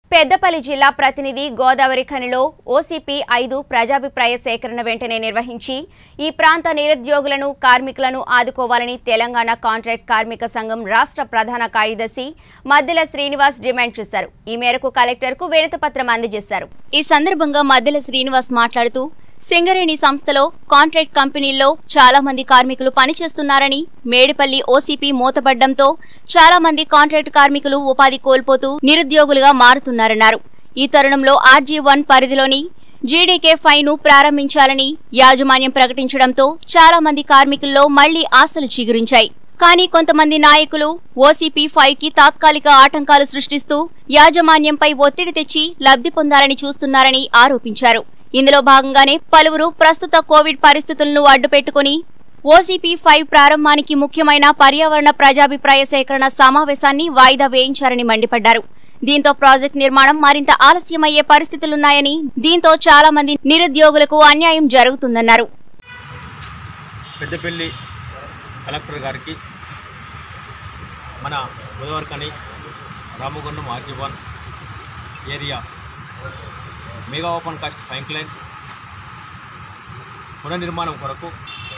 పెద్దపల్లి జిల్లా ప్రతినిధి గోదావరి ఖనిలో ఓసీపీ ఐదు ప్రజాభిప్రాయ సేకరణ వెంటనే నిర్వహించి ఈ ప్రాంత నిరుద్యోగులను కార్మికులను ఆదుకోవాలని తెలంగాణ కాంట్రాక్ట్ కార్మిక సంఘం రాష్ట్ర ప్రధాన కార్యదర్శి మద్దెల శ్రీనివాస్ డిమాండ్ చేశారు ఈ మేరకు కలెక్టర్కు వినతిపత్రం అందజేశారు ఈ సందర్భంగా మద్దెల శ్రీనివాస్ మాట్లాడుతూ సింగరేణి సంస్థలో కాంట్రాక్ట్ కంపెనీల్లో చాలా మంది కార్మికులు పనిచేస్తున్నారని మేడిపల్లి ఓసీపీ మూతపడ్డంతో చాలా మంది కాంట్రాక్ట్ కార్మికులు ఉపాధి కోల్పోతూ నిరుద్యోగులుగా మారుతున్నారన్నారు ఈ తరుణంలో ఆర్జీ వన్ పరిధిలోని జీడీకే ఫైవ్ ను ప్రారంభించాలని యాజమాన్యం ప్రకటించడంతో చాలా మంది కార్మికుల్లో మళ్లీ ఆశలు చిగురించాయి కానీ కొంతమంది నాయకులు ఓసీపీ ఫైవ్ కి తాత్కాలిక ఆటంకాలు సృష్టిస్తూ యాజమాన్యంపై ఒత్తిడి తెచ్చి లబ్ధి పొందాలని చూస్తున్నారని ఆరోపించారు ఇందులో భాగంగానే పలువురు ప్రస్తుత కోవిడ్ పరిస్థితులను అడ్డుపెట్టుకుని ఓసీపీ ఫైవ్ ప్రారంభానికి ముఖ్యమైన పర్యావరణ ప్రజాభిప్రాయ సేకరణ సమావేశాన్ని వాయిదా వేయించారని మండిపడ్డారు దీంతో ప్రాజెక్టు నిర్మాణం మరింత ఆలస్యమయ్యే పరిస్థితులున్నాయని దీంతో చాలా మంది నిరుద్యోగులకు అన్యాయం జరుగుతుందన్నారు పెద్దపల్లి కలెక్టర్ గారికి మన గోదావరికని Ramagundam RG one area mega open cast పైంక్ లైన్ పునర్నిర్మాణం కొరకు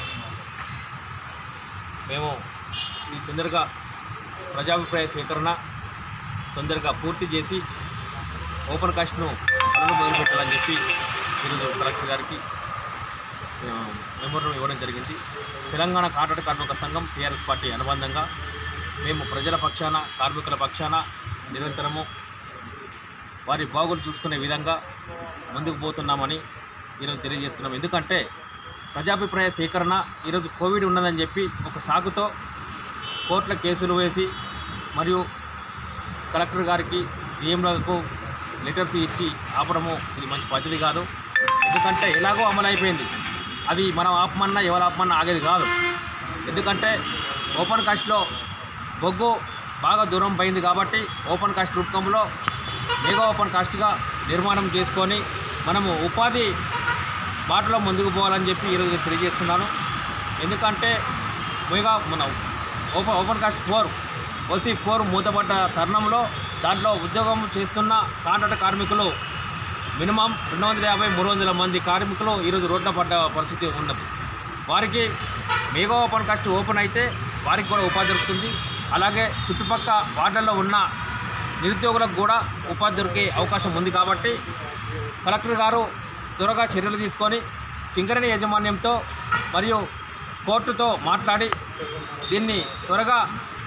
మేము ఈ తొందరగా ప్రజాభిప్రాయ సేకరణ తొందరగా పూర్తి చేసి ఓపెన్ కాస్ట్ను పనులు మొదలుపెట్టాలని చెప్పి ఈరోజు కలెక్టర్ గారికి ఆ, మెమోరం ఇవ్వడం జరిగింది తెలంగాణ కాంట్రాక్ట్ కార్మిక సంఘం టీఆర్ఎస్ పార్టీ అనుబంధంగా మేము ప్రజల పక్షాన కార్మికుల పక్షాన నిరంతరము వారి బాగులు చూసుకునే విధంగా ముందుకు పోతున్నామని ఈరోజు తెలియజేస్తున్నాం ఎందుకంటే ప్రజాభిప్రాయ సేకరణ ఈరోజు కోవిడ్ ఉన్నదని చెప్పి ఒక సాకుతో కోర్టుల కేసులు వేసి మరియు కలెక్టర్ గారికి డిఎంలకు లెటర్స్ ఇచ్చి ఆపడము ఇది మంచి పద్ధతి కాదు ఎందుకంటే ఎలాగో అమలైపోయింది అది మనం ఆపమన్నా ఎవరు ఆపమన్నా ఆగేది కాదు ఎందుకంటే ఓపెన్ కాస్ట్లో బొగ్గు బాగా దూరం పోయింది కాబట్టి ఓపెన్ కాస్ట్ రూపకంలో మెగా ఓపెన్ కాస్ట్గా నిర్మాణం చేసుకొని మనము ఉపాధి బాటలో ముందుకు పోవాలని చెప్పి ఈరోజు నేను తెలియజేస్తున్నాను ఎందుకంటే మెగా మన open open cast four OC four మూతపడ్డ తరుణంలో దాంట్లో ఉద్యోగం చేస్తున్న కాంట్రాక్ట్ కార్మికులు మినిమం రెండు వందల యాభై మూడు వందల మంది కార్మికులు ఈరోజు రోడ్ల పడ్డ పరిస్థితి ఉన్నది వారికి మెగా ఓపెన్ కాస్ట్ ఓపెన్ అయితే వారికి కూడా ఉపాధి దొరుకుతుంది అలాగే చుట్టుపక్కల వార్డుల్లో ఉన్న నిరుద్యోగులకు కూడా ఉపాధి దొరికే అవకాశం ఉంది కాబట్టి కలెక్టర్ గారు త్వరగా చర్యలు తీసుకొని సింగరేణి యాజమాన్యంతో మరియు కోర్టుతో మాట్లాడి దీన్ని త్వరగా